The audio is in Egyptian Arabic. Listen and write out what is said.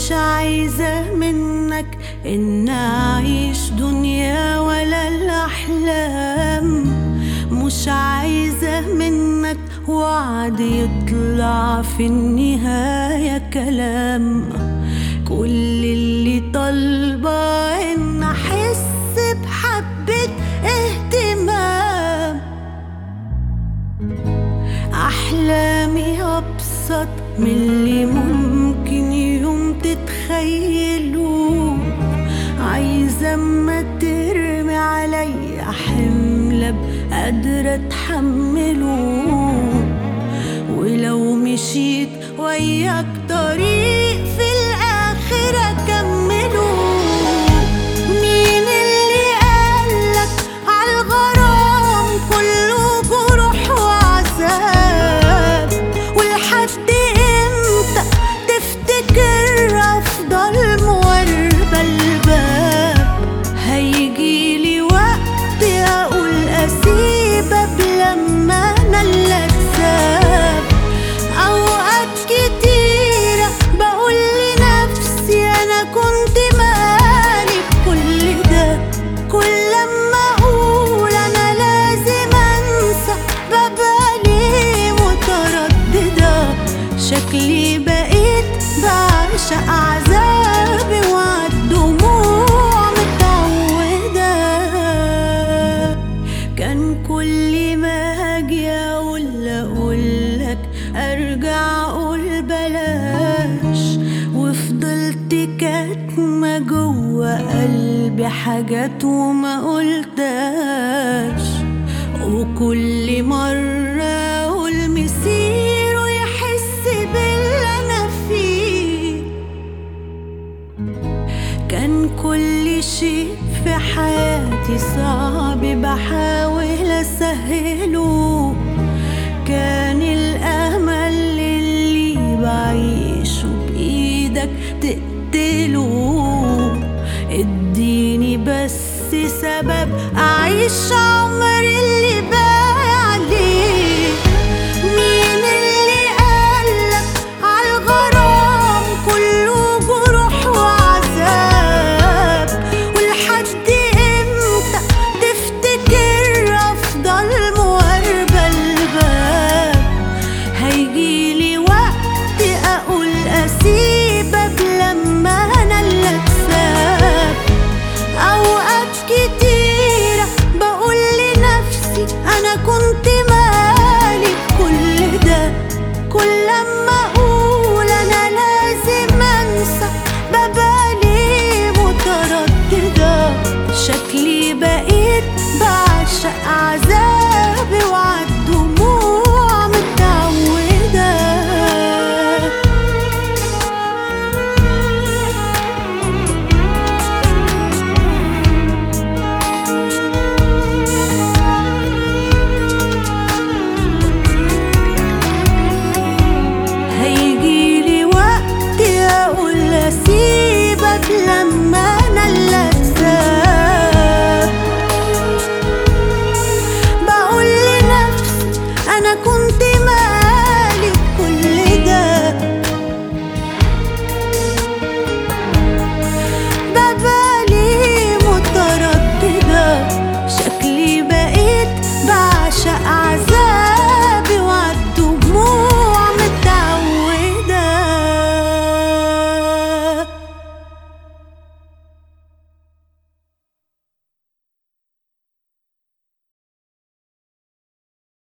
مش عايزة منك إن أعيش دنيا ولا الأحلام مش عايزة منك وعد يطلع في النهاية كلام كل اللي طالبة إن أحس بحبة اهتمام أحلامي أبسط من اللي ممكن يوم تتخيلوه عايزة اما ترمي عليا حمل قادرة اتحمله ولو مشيت وياك طريق في الآخر أكمله مين اللي قالك عالغرام كله جروح وعذاب ولحد امتى تفتكر افضل مواربة الباب هيجيلي وقت اقول اسيبك لما انا اللي اتساب اوقات كتيرة بقول لنفسي انا كنت مالي بكل ده كل لما اقول انا لازم انسى ببقى ليه مترددة شكلي بقيت بعشق عذابي وعالدموع متعودة كان كل ما هاجي اقول اقولك ارجع اقول بلاش وفضلت كاتمة جوه قلبي حاجات وما قلتاش وكل مرة اقول مسيره يحس باللي انا فيه كان كل شيء في حياتي صعب بحاول اسهله كان الامل اللي بعيشه بايدك تقتله اديني بس سبب اعيش